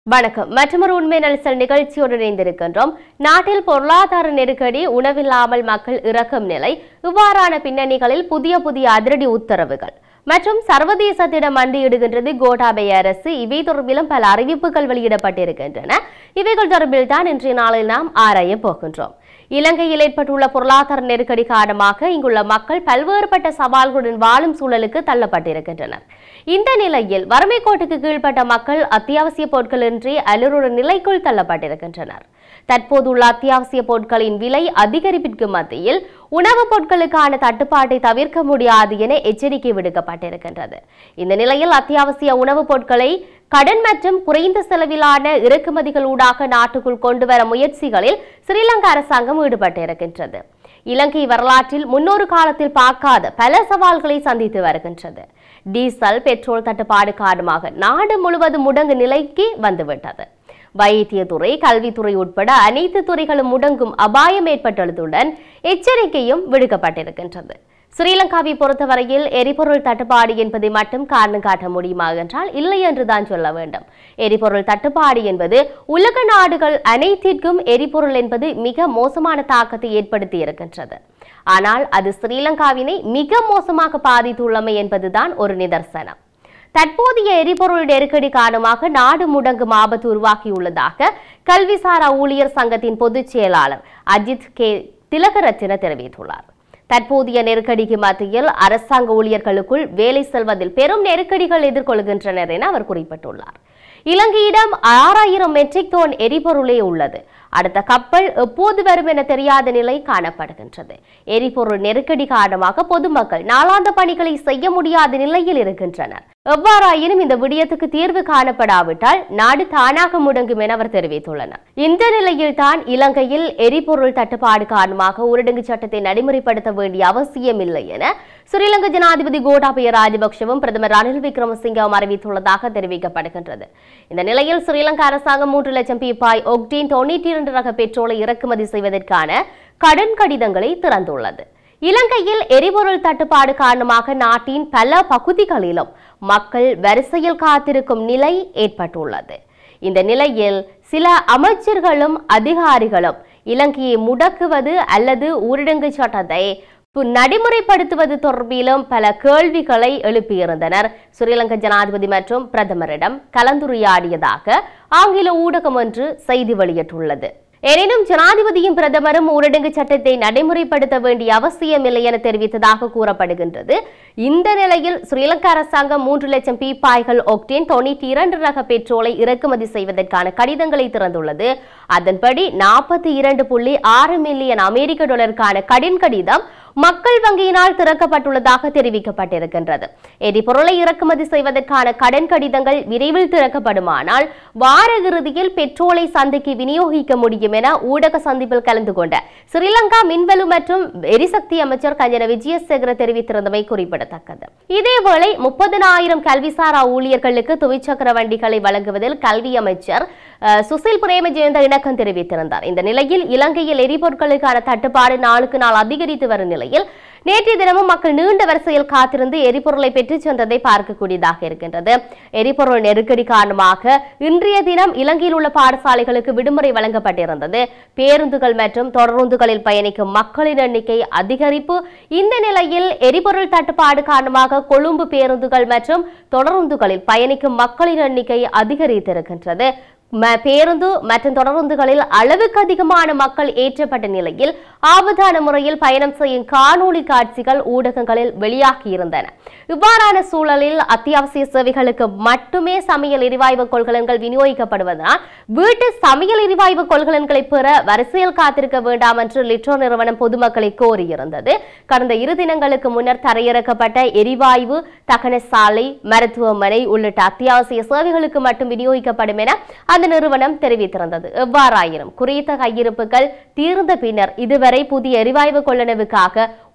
வணக்கம் மற்றொரு உண்மை நெரிசல் நிகழ்ச்சியோடு இணைந்திருக்கின்றோம் நாட்டில் பொருளாதார நெருக்கடி உணவில்லாமல் மக்கள் இறக்கும் நிலை இவ்வாறான பின்னணிகளில் புதிய புதிய அதிரடி உத்தரவுகள் மற்றும் சர்வதேசத்திடம் மண்டியிடுகின்றது கோட்டாபய அரசு இவை தொடர்பிலும் பல அறிவிப்புகள் வெளியிடப்பட்டிருக்கின்றன இவைகள் தொடர்பில் தான் இன்றைய நாளில் நாம் ஆராய போகின்றோம் இலங்கையில் ஏற்பட்டுள்ள பொருளாதார நெருக்கடி காரணமாக இங்குள்ள மக்கள் பல்வேறுபட்ட சவால்களுடன் வாழும் சூழலுக்கு தள்ளப்பட்டிருக்கின்றனர் இந்த நிலையில் வறுமை கோட்டுக்கு கீழ்ப்பட்ட மக்கள் அத்தியாவசிய பொருட்களின்றி அலுவலக நிலைக்குள் தள்ளப்பட்டிருக்கின்றனர் தற்போதுள்ள அத்தியாவசிய பொருட்களின் விலை அதிகரிப்பிற்கு மத்தியில் உணவுப் பொருட்களுக்கான தட்டுப்பாட்டை தவிர்க்க முடியாது என எச்சரிக்கை விடுக்கப்பட்டிருக்கின்றது இந்த நிலையில் அத்தியாவசிய உணவுப் பொருட்களை கடன் மற்றும் குறைந்த செலவிலான இறக்குமதிகளூடாக நாட்டுக்குள் கொண்டு வர முயற்சிகளில் ஸ்ரீலங்கா அரசாங்கம் ஈடுபட்டிருக்கின்றது இலங்கை வரலாற்றில் முன்னொரு காலத்தில் பார்க்காத பல சவால்களை சந்தித்து வருகின்றது டீசல் பெட்ரோல் தட்டுப்பாடு காரணமாக நாடு முழுவதும் முடங்கு நிலைக்கு வந்துவிட்டது வைத்தியத்துறை கல்வித்துறை உட்பட அனைத்து துறைகளும் முடங்கும் அபாயம் ஏற்பட்டுள்ளதுடன் எச்சரிக்கையும் விடுக்கப்பட்டிருக்கின்றது ஸ்ரீலங்காவை பொறுத்தவரையில் எரிபொருள் தட்டுப்பாடு என்பதை மட்டும் காரணம் காட்ட முடியுமா என்றால் இல்லை என்றுதான் சொல்ல வேண்டும் எரிபொருள் தட்டுப்பாடு என்பது உலக நாடுகள் அனைத்திற்கும் எரிபொருள் என்பது மிக மோசமான தாக்கத்தை ஏற்படுத்தி இருக்கின்றது ஆனால் அது ஸ்ரீலங்காவினை மிக மோசமாக பாதித்துள்ளமை என்பதுதான் ஒரு நிதர்சனம் தற்போதைய எரிபொருள் நெருக்கடி காரணமாக நாடு முடங்கும் ஆபத்து உருவாகியுள்ளதாக கல்விசாரா ஊழியர் சங்கத்தின் பொதுச் செயலாளர் அஜித் கே திலகரத்தின தெரிவித்துள்ளார் தற்போதைய நெருக்கடிக்கு மத்தியில் அரசாங்க ஊழியர்களுக்குள் வேலை செல்வதில் பெரும் நெருக்கடிகள் எதிர்கொள்கின்றனர் என அவர் குறிப்பிட்டுள்ளார் இலங்கையிடம் ஆறாயிரம் மெட்ரிக் டன் எரிபொருளே உள்ளது அடுத்த கப்பல் எப்போது வரும் என தெரியாத நிலை காணப்படுகின்றது எரிபொருள் நெருக்கடி காரணமாக பொதுமக்கள் நாளாந்த பணிகளை செய்ய முடியாத நிலையில் இருக்கின்றனர் எவ்வாறாயினும் இந்த விடயத்துக்கு தீர்வு காணப்படாவிட்டால் நாடு தானாக முடங்கும் என அவர் தெரிவித்துள்ளனர் இந்த நிலையில் தான் இலங்கையில் எரிபொருள் தட்டுப்பாடு காரணமாக ஊரடங்கு சட்டத்தை நடைமுறைப்படுத்த வேண்டிய அவசியம் இல்லை என ஸ்ரீலங்கா ஜனாதிபதி கோட்டாபய ராஜபக்சவும் பிரதமர் ரணில் விக்ரமசிங்கவும் அறிவித்துள்ளதாக தெரிவிக்கப்படுகின்றது இந்த நிலையில் ஸ்ரீலங்கா அரசாங்கம் மூன்று லட்சம் பீப்பாய் ஒக்டீன் தொண்ணூற்றி இரண்டு ரக பெட்ரோலை இறக்குமதி செய்வதற்கான கடன் கடிதங்களை திறந்துள்ளது இலங்கையில் எரிபொருள் தட்டுப்பாடு காரணமாக நாட்டின் பல பகுதிகளிலும் மக்கள் வரிசையில் காத்திருக்கும் நிலை ஏற்பட்டுள்ளது இந்த நிலையில் சில அமைச்சர்களும் அதிகாரிகளும் இலங்கையை முடக்குவது அல்லது ஊரடங்கு சட்டத்தை பு- நடைமுறைப்படுத்துவது தொடர்பிலும் பல கேள்விகளை எழுப்பியிருந்தனர் ஸ்ரீலங்கா ஜனாதிபதி மற்றும் பிரதமரிடம் கலந்துரையாடியதாக ஆங்கில ஊடகம் ஒன்று செய்தி வெளியிட்டுள்ளது எனினும் ஜனாதிபதியும் பிரதமரும் ஊரடங்கு சட்டத்தை நடைமுறைப்படுத்த வேண்டிய அவசியமில்லை என தெரிவித்ததாக கூறப்படுகின்றது இந்த நிலையில் ஸ்ரீலங்கா அரசாங்கம் மூன்று லட்சம் பீப்பாய்கள் ஒக்டேன் தொண்ணூற்றி இரண்டு ரக பெட்ரோலை இறக்குமதி செய்வதற்கான கடிதங்களை திறந்துள்ளது அதன்படி நாற்பத்தி இரண்டு புள்ளி ஆறு மில்லியன் அமெரிக்க டாலருக்கான கடன் கடிதம் மக்கள் வங்கியினால் திறக்கப்பட்டுள்ளதாக தெரிவிக்கப்பட்டிருக்கின்றது எரிபொருளை இறக்குமதி செய்வதற்கான கடன் கடிதங்கள் விரைவில் திறக்கப்படுமானால் வார இறுதியில் பெட்ரோலை சந்தைக்கு விநியோகிக்க முடியும் என ஊடக சந்திப்பில் கலந்து கொண்ட ஸ்ரீலங்கா மின்வலு மற்றும் எரிசக்தி அமைச்சர் கஞ்சன விஜயசேகர தெரிவித்திருந்தமை குறிப்பிடத்தக்கது இதேவேளை முப்பதினாயிரம் கல்விசாரா ஊழியர்களுக்கு துவிச்சக்கர வண்டிகளை வழங்குவதில் கல்வி அமைச்சர் அஹ், சுசில் பிரேமஜெயந்த இணக்கம் தெரிவித்திருந்தார் இந்த நிலையில் இலங்கையில் எரிபொருட்களுக்கான தட்டுப்பாடு நாளுக்கு நாள் அதிகரித்து வரும் நிலையில் நேற்றைய தினமும் மக்கள் நீண்ட வரிசையில் காத்திருந்து எரிபொருளை பெற்றுச் சென்றதை பார்க்கக்கூடியதாக இருக்கின்றது எரிபொருள் நெருக்கடி காரணமாக இன்றைய தினம் இலங்கையில் உள்ள பாடசாலைகளுக்கு விடுமுறை வழங்கப்பட்டிருந்தது பேருந்துகள் மற்றும் தொடருந்துகளில் பயணிக்கும் மக்களின் எண்ணிக்கை அதிகரிப்பு இந்த நிலையில் எரிபொருள் தட்டுப்பாடு காரணமாக கொழும்பு பேருந்துகள் மற்றும் தொடருந்துகளில் பயணிக்கும் மக்களின் எண்ணிக்கை அதிகரித்திருக்கின்றது ம- பேருந்து மற்றும் தொடருந்துகளில் அளவுக்கு அதிகமான மக்கள் ஏற்றப்பட்ட நிலையில் ஆபத்தான முறையில் பயணம் செய்யும் காணொளி காட்சிகள் ஊடகங்களில் வெளியாகியிருந்தன இவ்வாறான சூழலில் அத்தியாவசிய சேவைகளுக்கு மட்டுமே சமையல் எரிவாயு கொள்கலன்கள் விநியோகிக்கப்படுவதனால் வீட்டு சமையல் எரிவாயு கொள்கலன்களை பெற வரிசையில் காத்திருக்க வேண்டாம் என்று லிட்ரோ நிறுவனம் பொதுமக்களை கோரியிருந்தது கடந்த இரு தினங்களுக்கு முன்னர் தரையிறக்கப்பட்ட எரிவாயு தகன சாலை மருத்துவமனை உள்ளிட்ட அத்தியாவசிய சேவைகளுக்கு மட்டும் விநியோகிக்கப்படும் என அந்த நிறுவனம் தெரிவித்திருந்தது எவ்வாறாயினும் குறித்த கையிருப்புகள் தீர்ந்த பின்னர் இதுவரை புதிய எரிவாயு கொள்ளளவுக்காக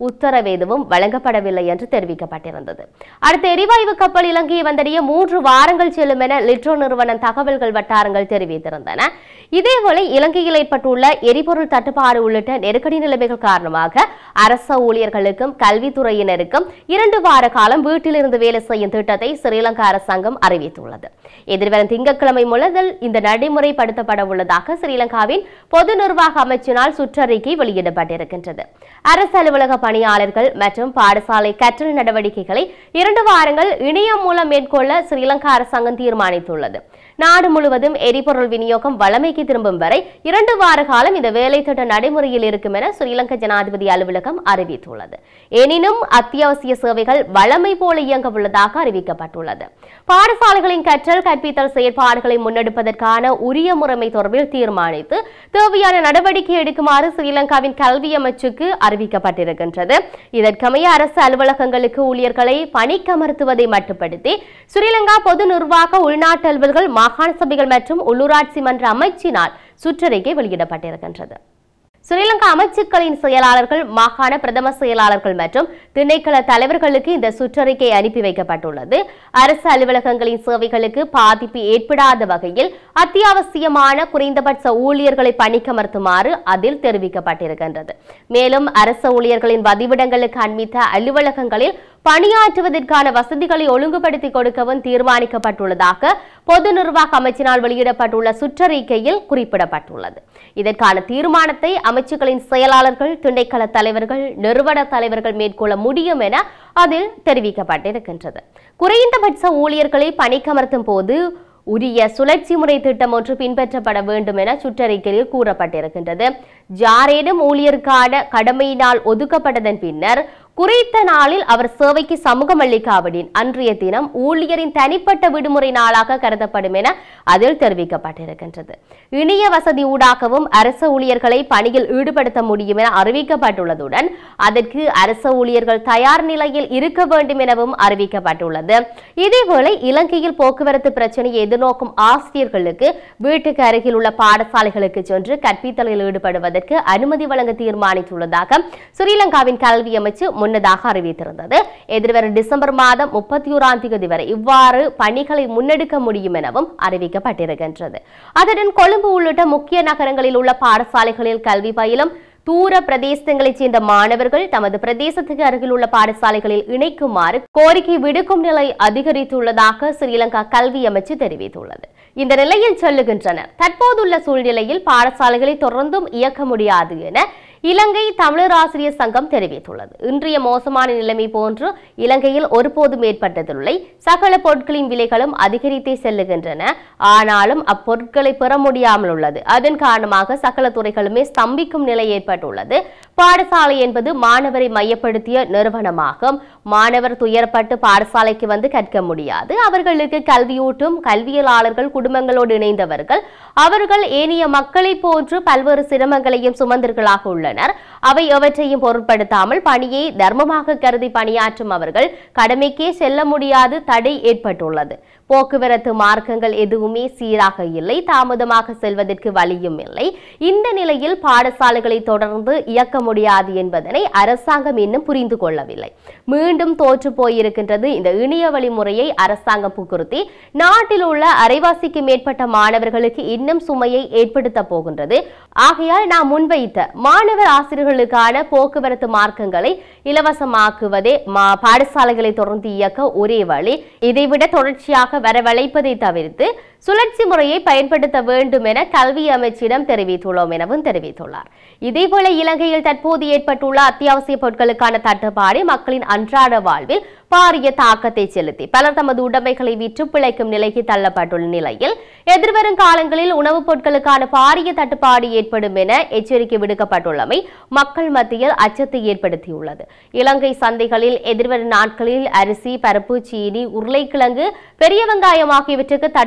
உத்தரவு எதுவும் வழங்கப்படவில்லை என்று தெரிவிக்கப்பட்டிருந்தது அடுத்த எரிவாயு கப்பல் இலங்கையை வந்தடைய மூன்று வாரங்கள் செல்லும் என லிட்ரோ நிறுவனம் தகவல்கள் வட்டாரங்கள் தெரிவித்திருந்தன இதேவேளை இலங்கையில் ஏற்பட்டுள்ள எரிபொருள் தட்டுப்பாடு உள்ளிட்ட நெருக்கடி நிலைமைகள் காரணமாக அரச ஊழியர்களுக்கும் கல்வித்துறையினருக்கும் இரண்டு வார காலம் வீட்டிலிருந்து வேலை செய்யும் திட்டத்தை ஸ்ரீலங்கா அரசாங்கம் அறிவித்துள்ளது எதிர்வரும் திங்கட்கிழமை முதல் இந்த நடைமுறைப்படுத்தப்பட உள்ளதாக ஸ்ரீலங்காவின் பொது நிர்வாக அமைச்சினால் சுற்றறிக்கை வெளியிடப்பட்டிருக்கின்றது அரசு அலுவலக பணியாளர்கள் மற்றும் பாடசாலை கற்றல் நடவடிக்கைகளை இரண்டு வாரங்கள் இணையம் மூலம் மேற்கொள்ள ஸ்ரீலங்கா அரசாங்கம் தீர்மானித்துள்ளது நாடு முழுவதும் எரிபொருள் விநியோகம் வழமைக்கு திரும்பும் வரை இரண்டு வார காலம் இந்த வேலை திட்ட நடைமுறையில் இருக்கும் என ஸ்ரீலங்கா ஜனாதிபதி அலுவலகம் அறிவித்துள்ளது எனினும் அத்தியாவசிய சேவைகள் வழமை போல இயங்க உள்ளதாக அறிவிக்கப்பட்டுள்ளது பாடசாலைகளின் கற்றல் கற்பித்தல் செயற்பாடுகளை முன்னெடுப்பதற்கான உரிய முறைமை தொடர்பில் தீர்மானித்து தேவையான நடவடிக்கை எடுக்குமாறு ஸ்ரீலங்காவின் கல்வி அமைச்சுக்கு அறிவிக்கப்பட்டிருக்கின்றது இதற்கமைய அரசு அலுவலகங்களுக்கு ஊழியர்களை பணிக்கமர்த்துவதை மட்டுப்படுத்தி ஸ்ரீலங்கா பொது நிர்வாக உள்நாட்டு அலுவல்கள் மாகாண சபைகள் மற்றும் உள்ளூராட்சி மன்ற அமைச்சினால் சுற்றறிக்கை வெளியிடப்பட்டிருக்கின்றது ஸ்ரீலங்கா அமைச்சுக்களின் செயலாளர்கள் மாகாண பிரதம செயலாளர்கள் மற்றும் திணைக்கள தலைவர்களுக்கு இந்த சுற்றறிக்கை அனுப்பி வைக்கப்பட்டுள்ளது அரசு அலுவலகங்களின் சேவைகளுக்கு பாதிப்பு ஏற்படாத வகையில் அத்தியாவசியமான குறைந்தபட்ச ஊழியர்களை பணிக்கமர்த்துமாறு அதில் தெரிவிக்கப்பட்டிருக்கின்றது மேலும் அரசு ஊழியர்களின் வதிவிடங்களுக்கு அண்மித்த அலுவலகங்களில் பணியாற்றுவதற்கான வசதிகளை ஒழுங்குபடுத்தி கொடுக்கவும் தீர்மானிக்கப்பட்டுள்ளதாக பொது நிர்வாக அமைச்சினால் வெளியிடப்பட்டுள்ள சுற்றறிக்கையில் குறிப்பிடப்பட்டுள்ளது இதற்கான தீர்மானத்தை அமைச்சுகளின் செயலாளர்கள் திணைக்கள தலைவர்கள் நிறுவன தலைவர்கள் மேற்கொள்ள முடியும் என அதில் தெரிவிக்கப்பட்டிருக்கின்றது குறைந்தபட்ச ஊழியர்களை பணிக்கமர்த்தும் போது உரிய சுழற்சி முறை திட்டம் ஒன்று பின்பற்றப்பட வேண்டும் என சுற்றறிக்கையில் கூறப்பட்டிருக்கின்றது ஜாரேனும் ஊழியருக்கான கடமையினால் ஒதுக்கப்பட்டதன் பின்னர் குறித்த நாளில் அவர் சேவைக்கு சமூகம் அளிக்காவிடின் அன்றைய தினம் ஊழியரின் தனிப்பட்ட விடுமுறை நாளாக கருதப்படும் என அதில் தெரிவிக்கப்பட்டிருக்கின்றது இணைய வசதி ஊடாகவும் அரச ஊழியர்களை பணியில் ஈடுபடுத்த முடியும் என அறிவிக்கப்பட்டுள்ளதுடன் அதற்கு அரச ஊழியர்கள் தயார் நிலையில் இருக்க வேண்டும் எனவும் அறிவிக்கப்பட்டுள்ளது இதேவேளை இலங்கையில் போக்குவரத்து பிரச்சனையை எதிர்நோக்கும் ஆசிரியர்களுக்கு வீட்டுக்கு அருகில் உள்ள பாடசாலைகளுக்கு சென்று கற்பித்தலில் ஈடுபடுவதற்கு அனுமதி வழங்க தீர்மானித்துள்ளதாக ஸ்ரீலங்காவின் கல்வி அமைச்சு முன்னதாக அறிவித்திருந்தது எதிர்வரும் டிசம்பர் மாதம் முப்பத்தி ஓராம் தேதி வரை இவ்வாறு பணிகளை முன்னெடுக்க முடியும் எனவும் அறிவிக்கப்பட்டிருக்கின்றது அதுடன் கொழும்பு உள்ளிட்ட முக்கிய நகரங்களில் உள்ள பாடசாலைகளில் கல்வி பயிலும் தூர பிரதேசங்களைச் சேர்ந்த மாணவர்கள் தமது பிரதேசத்துக்கு அருகில் உள்ள பாடசாலைகளில் இணைக்குமாறு கோரிக்கை விடுக்கும் நிலை அதிகரித்துள்ளதாக ஸ்ரீலங்கா கல்வி அமைச்சு தெரிவித்துள்ளது இந்த நிலையில் சொல்லுகின்றனர் தற்போதுள்ள சூழ்நிலையில் பாடசாலைகளை தொடர்ந்தும் இயக்க முடியாது என இலங்கை தமிழர் ஆசிரியர் சங்கம் தெரிவித்துள்ளது இன்றைய மோசமான நிலைமை போன்று இலங்கையில் ஒருபோதும் ஏற்பட்டதில்லை சகல பொருட்களின் விலைகளும் அதிகரித்தே செல்லுகின்றன ஆனாலும் அப்பொருட்களை பெற முடியாமல் உள்ளது அதன் காரணமாக சகல துறைகளுமே ஸ்தம்பிக்கும் நிலை ஏற்பட்டுள்ளது பாடசாலை என்பது மாணவரை மையப்படுத்திய நிறுவனமாகும் மாணவர் துயரப்பட்டு பாடசாலைக்கு வந்து கற்க முடியாது அவர்களுக்கு கல்வியூட்டும் கல்வியலாளர்கள் குடும்பங்களோடு இணைந்தவர்கள் அவர்கள் ஏனைய மக்களைப் போன்று பல்வேறு சிரமங்களையும் சுமந்தர்களாக உள்ளனர் அவை எவற்றையும் பொருட்படுத்தாமல் பணியை தர்மமாக கருதி பணியாற்றும் அவர்கள் கடமைக்கே செல்ல முடியாது தடை ஏற்பட்டுள்ளது போக்குவரத்து மார்க்கங்கள் எதுவுமே சீராக இல்லை தாமதமாக செல்வதற்கு வழியும் இல்லை இந்த நிலையில் பாடசாலைகளை தொடர்ந்து இயக்க முடியாது என்பதனை அரசாங்கம் இன்னும் புரிந்து கொள்ளவில்லை மீண்டும் தோற்று போயிருக்கின்றது இந்த இணைய வழி முறையை அரசாங்கம் புகுத்தி நாட்டில் உள்ள அரைவாசிக்கு மேற்பட்ட மாணவர்களுக்கு இன்னும் சுமையை ஏற்படுத்த போகின்றது ஆகையால் நாம் முன்வைத்த மாணவர் ஆசிரியர்களுக்கான போக்குவரத்து மார்க்கங்களை இலவசமாக்குவதே மா- பாடசாலைகளை தொடர்ந்து இயக்க ஒரே வழி இதைவிட தொடர்ச்சியாக வரவழைப்பதை தவிர்த்து சுழற்சி முறையை பயன்படுத்த வேண்டும் என கல்வி அமைச்சிடம் தெரிவித்துள்ளோம் எனவும் தெரிவித்துள்ளார் இதேபோல இலங்கையில் தற்போது ஏற்பட்டுள்ள அத்தியாவசிய பொருட்களுக்கான தட்டுப்பாடு மக்களின் அன்றாட வாழ்வில் பாரிய தாக்கத்தை செலுத்தி பலர் தமது உடைமைகளை விற்று பிழைக்கும் நிலைக்கு தள்ளப்பட்டுள்ள நிலையில் எதிர்வரும் காலங்களில் உணவுப் பொருட்களுக்கான பாரிய தட்டுப்பாடு ஏற்படும் என எச்சரிக்கை விடுக்கப்பட்டுள்ளமை மக்கள் மத்தியில் அச்சத்தை ஏற்படுத்தியுள்ளது இலங்கை சந்தைகளில் எதிர்வரும் நாட்களில் அரிசி பருப்பு சீனி உருளைக்கிழங்கு பெரிய வெங்காயம் ஆகியவற்றுக்கு தட்டுப்பாடு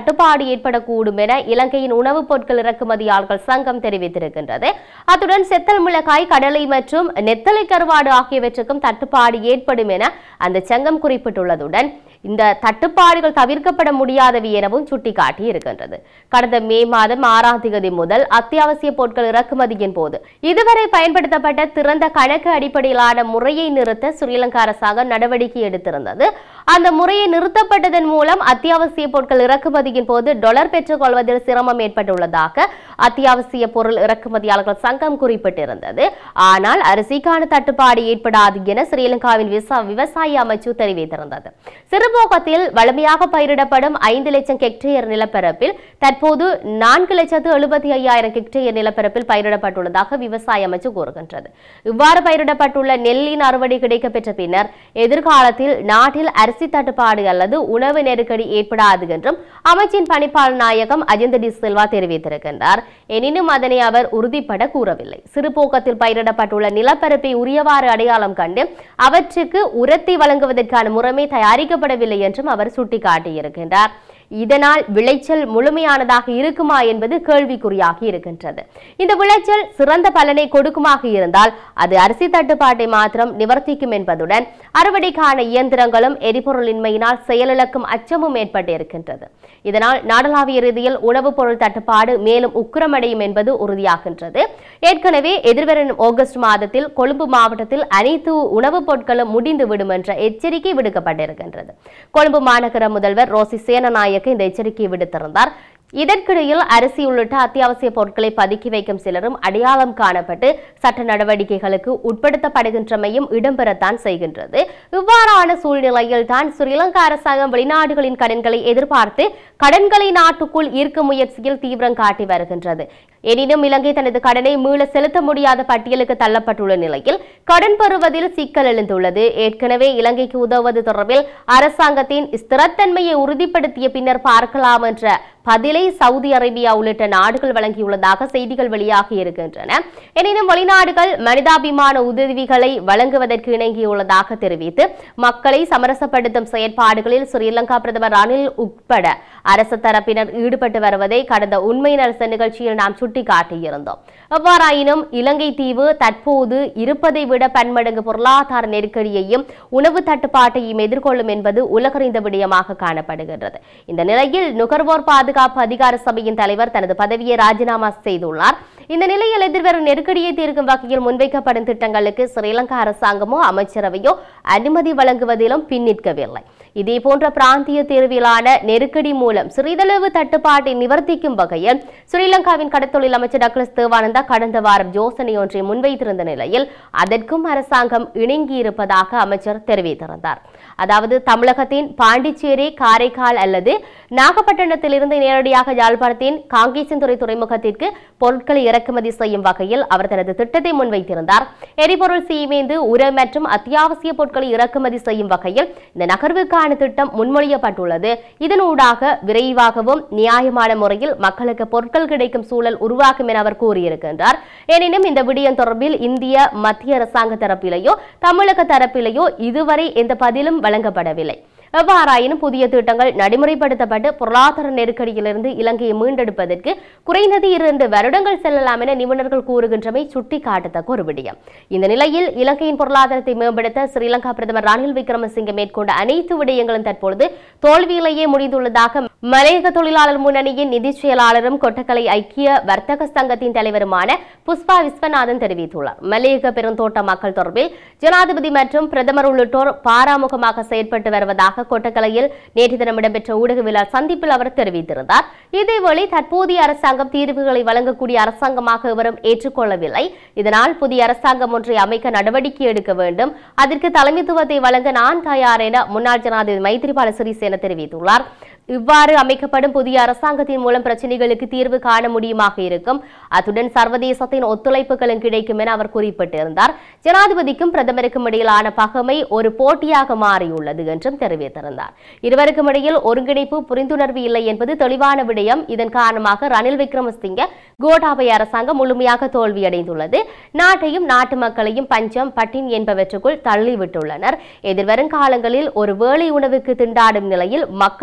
தட்டுப்பாடு ஏற்படக்கூடும் என இலங்கையின் உணவுப் பொருட்கள் இறக்குமதியாளர்கள் சங்கம் தெரிவித்திருக்கின்றது அத்துடன் செத்தல் மிளகாய் கடலை மற்றும் நெத்தலை கருவாடு ஆகியவற்றுக்கும் தட்டுப்பாடு ஏற்படும் என அந்த சங்கம் குறிப்பிட்டுள்ளதுடன் இந்த தட்டுப்பாடுகள் தவிர்க்கப்பட முடியாதவை எனவும் சுட்டிக்காட்டி இருக்கின்றது கடந்த மே மாதம் ஆறாம் தேதி முதல் அத்தியாவசிய பொருட்கள் இறக்குமதியின் போது இதுவரை பயன்படுத்தப்பட்ட திறந்த கணக்கு அடிப்படையிலான முறையை நிறுத்த ஸ்ரீலங்கா அரசாங்கம் நடவடிக்கை எடுத்திருந்தது அந்த முறையை நிறுத்தப்பட்டதன் மூலம் அத்தியாவசிய பொருட்கள் இறக்குமதியின் போது டொலர் பெற்றுக் கொள்வதில் சிரமம் ஏற்பட்டுள்ளதாக அத்தியாவசிய பொருள் இறக்குமதியாளர்கள் சங்கம் குறிப்பிட்டிருந்தது ஆனால் அரிசிக்கான தட்டுப்பாடு ஏற்படாது என ஸ்ரீலங்காவின் விசா- விவசாய அமைச்சு தெரிவித்திருந்தது சிறுபோகத்தில் வலிமையாக பயிரிடப்படும் ஐந்து லட்சம் ஹெக்டேயர் நிலப்பரப்பில் தற்போது நான்கு லட்சத்து எழுபத்தி ஐயாயிரம் ஹெக்டேயர் நிலப்பரப்பில் பயிரிடப்பட்டுள்ளதாக விவசாய அமைச்சு கூறுகின்றது இவ்வாறு பயிரிடப்பட்டுள்ள நெல்லின் அறுவடை கிடைக்கப்பெற்ற பின்னர் எதிர்காலத்தில் நாட்டில் அரிசி தட்டுப்பாடு அல்லது உணவு நெருக்கடி ஏற்படாது என்றும் அமைச்சின் பணிப்பாளர் நாயகம் அஜிந்த டி சில்வா தெரிவித்திருக்கின்றார் எனினும் அதனை அவர் உறுதிப்பட கூறவில்லை சிறுபோக்கத்தில் பயிரிடப்பட்டுள்ள நிலப்பரப்பை உரியவாறு அடையாளம் கண்டு அவற்றுக்கு உரத்தை வழங்குவதற்கான முறைமை தயாரிக்கப்படவில்லை என்றும் அவர் சுட்டிக்காட்டியிருக்கின்றார் இதனால் விளைச்சல் முழுமையானதாக இருக்குமா என்பது கேள்விக்குறியாகி இருக்கின்றது இந்த விளைச்சல் சிறந்த பலனை கொடுக்குமாக இருந்தால் அது அரிசி தட்டுப்பாட்டை மாத்திரம் நிவர்த்திக்கும் என்பதுடன் அறுவடைக்கான இயந்திரங்களும் எரிபொருளின்மையினால் செயலிழக்கும் அச்சமும் ஏற்பட்டிருக்கின்றது இதனால் நாடளாவிய ரீதியில் உணவுப் பொருள் தட்டுப்பாடு மேலும் உக்கிரமடையும் என்பது உறுதியாகின்றது ஏற்கனவே எதிர்வரும் ஆகஸ்ட் மாதத்தில் கொழும்பு மாவட்டத்தில் அனைத்து உணவுப் பொருட்களும் முடிந்துவிடும் என்ற எச்சரிக்கை விடுக்கப்பட்டிருக்கின்றது கொழும்பு மாநகர முதல்வர் ரோசி சேனநாயக்க இந்த எச்சரிக்கையை விடுத்திருந்தார் இதற்கிடையில் அரிசி உள்ளிட்ட அத்தியாவசிய பொருட்களை பதுக்கி வைக்கும் சிலரும் அடையாளம் காணப்பட்டு சட்ட நடவடிக்கைகளுக்கு உட்படுத்தப்படுகின்றமையும் இடம்பெறத்தான் செய்கின்றது இவ்வாறான சூழ்நிலையில் தான் ஸ்ரீலங்கா அரசாங்கம் வெளிநாடுகளின் கடன்களை எதிர்பார்த்து கடன்களை நாட்டுக்குள் ஈர்க்கும் முயற்சியில் தீவிரம் காட்டி வருகின்றது எனினும் இலங்கை தனது கடனை மீள செலுத்த முடியாத பட்டியலுக்கு தள்ளப்பட்டுள்ள நிலையில் கடன் பெறுவதில் சிக்கல் எழுந்துள்ளது ஏற்கனவே இலங்கைக்கு உதவுவது தொடர்பில் அரசாங்கத்தின் ஸ்திரத்தன்மையை உறுதிப்படுத்திய பின்னர் பார்க்கலாம் என்ற பதிலை சவுதி அரேபியா உள்ளிட்ட நாடுகள் வழங்கியுள்ளதாக செய்திகள் வெளியாகி இருக்கின்றன எனினும் வெளிநாடுகள் மனிதாபிமான உதவிகளை வழங்குவதற்கு இணங்கியுள்ளதாக தெரிவித்து மக்களை சமரசப்படுத்தும் செயற்பாடுகளில் ஸ்ரீலங்கா பிரதமர் ரணில் உட்பட அரசு தரப்பினர் ஈடுபட்டு வருவதை கடந்த உண்மை நலச நிகழ்ச்சியில் நாம் சுட்டிக்காட்டியிருந்தோம் எவ்வாறாயினும் இலங்கை தீவு தற்போது இருப்பதை விட பன்மடங்கு பொருளாதார நெருக்கடியையும் உணவு தட்டுப்பாட்டையும் எதிர்கொள்ளும் என்பது உலகறிந்த விடயமாக காணப்படுகின்றது இந்த நிலையில் நுகர்வோர் பாதுகாப்பு அதிகார சபையின் தலைவர் தனது பதவியை ராஜினாமா செய்துள்ளார் இந்த நிலையில் எதிர்வரும் நெருக்கடியை தீர்க்கும் வகையில் முன்வைக்கப்படும் திட்டங்களுக்கு ஸ்ரீலங்கா அரசாங்கமோ அமைச்சரவையோ அனுமதி வழங்குவதிலும் பின்னிற்கவில்லை இதே போன்ற பிராந்திய தேர்விலான நெருக்கடி மூலம் சிறிதளவு தட்டுப்பாட்டை நிவர்த்திக்கும் வகையில் ஸ்ரீலங்காவின் கடத்தொழில் அமைச்சர் டக்ளஸ் தேவானந்தா கடந்த வாரம் யோசனை ஒன்றை முன்வைத்திருந்த நிலையில் அதற்கும் அரசாங்கம் இணங்கியிருப்பதாக அமைச்சர் தெரிவித்திருந்தார் அதாவது தமிழகத்தின் பாண்டிச்சேரி காரைக்கால் அல்லது நாகப்பட்டினத்திலிருந்து நேரடியாக யாழ்ப்பாணத்தின் காங்கேசன்துறை துறைமுகத்திற்கு பொருட்களை இறக்குமதி செய்யும் வகையில் அவர் தனது திட்டத்தை முன்வைத்திருந்தார் எரிபொருள் சீமேந்து உரம் மற்றும் அத்தியாவசிய பொருட்களை இறக்குமதி செய்யும் வகையில் இந்த நகர்வுக்கான திட்டம் முன்மொழியப்பட்டுள்ளது இதனூடாக விரைவாகவும் நியாயமான முறையில் மக்களுக்கு பொருட்கள் கிடைக்கும் சூழல் உருவாக்கும் என அவர் கூறியிருக்கின்றார் எனினும் இந்த விடயம் தொடர்பில் இந்திய மத்திய அரசாங்க தரப்பிலேயோ தமிழக தரப்பிலேயோ இதுவரை எந்த பதிலும் வழங்கப்படவில்லை எவ்வாறாயினும் புதிய திட்டங்கள் நடைமுறைப்படுத்தப்பட்டு பொருளாதார நெருக்கடியிலிருந்து இலங்கையை மீண்டெடுப்பதற்கு குறைந்தது இரண்டு வருடங்கள் செல்லலாம் என நிபுணர்கள் கூறுகின்றமை சுட்டிக்காட்டத்தக்க ஒரு விடயம் இந்த நிலையில் இலங்கையின் பொருளாதாரத்தை மேம்படுத்த ஸ்ரீலங்கா பிரதமர் ரணில் விக்ரமசிங்கே மேற்கொண்ட அனைத்து விடயங்களும் தற்பொழுது தோல்வியிலேயே முடிந்துள்ளதாக மலையக தொழிலாளர் முன்னணியின் நிதிச் செயலாளரும் கொட்டக்கலை ஐக்கிய வர்த்தக சங்கத்தின் தலைவருமான புஷ்பா விஸ்வநாதன் தெரிவித்துள்ளார் மலையக பெருந்தோட்ட மக்கள் தொடர்பில் ஜனாதிபதி மற்றும் பிரதமர் உள்ளிட்டோர் பாராமுகமாக செயற்பட்டு வருவதாக கொட்டக்கலையில் நேற்று தினம் இடம்பெற்ற ஊடகவியலாளர் சந்திப்பில் அவர் தெரிவித்திருந்தார் இதேவேளை தற்போதைய அரசாங்கம் தீர்வுகளை வழங்கக்கூடிய அரசாங்கமாக எவரும் ஏற்றுக்கொள்ளவில்லை இதனால் புதிய அரசாங்கம் ஒன்றை அமைக்க நடவடிக்கை எடுக்க வேண்டும் அதற்கு தலைமைத்துவத்தை வழங்க நான் தயார் என முன்னாள் ஜனாதிபதி மைத்ரிபால சிறிசேன தெரிவித்துள்ளார் இவ்வாறு அமைக்கப்படும் புதிய அரசாங்கத்தின் மூலம் பிரச்சனைகளுக்கு தீர்வு காண முடியுமாக இருக்கும் அத்துடன் சர்வதேசத்தின் ஒத்துழைப்புகளும் கிடைக்கும் என அவர் குறிப்பிட்டிருந்தார் ஜனாதிபதிக்கும் பிரதமருக்கும் இடையிலான பகமை ஒரு போட்டியாக மாறியுள்ளது என்றும் தெரிவித்திருந்தார் இருவருக்கும் இடையில் ஒருங்கிணைப்பு புரிந்துணர்வு இல்லை என்பது தெளிவான விடயம் இதன் காரணமாக ரணில் விக்ரமசிங்க கோட்டாபய அரசாங்கம் முழுமையாக தோல்வியடைந்துள்ளது நாட்டையும் நாட்டு மக்களையும் பஞ்சம் பட்டின் என்பவற்றுக்குள் தள்ளிவிட்டுள்ளனர் எதிர்வரும் காலங்களில் ஒரு வேளை உணவுக்கு திண்டாடும் நிலையில் மக்கள் கடும்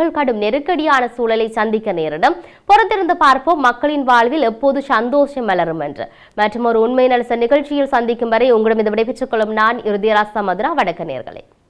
நெருக்கடியான சூழலை சந்திக்க நேரிடும் பொறுத்திருந்து பார்ப்போம் மக்களின் வாழ்வில் எப்போது சந்தோஷம் மலரும் என்று மற்றும் ஒரு உண்மை நலச நிகழ்ச்சியில் சந்திக்கும் வரை உங்களிடம் இது விடைபெற்றுக் கொள்ளும் நான் இறுதியராசா மதுரா வடக்க நேர்களே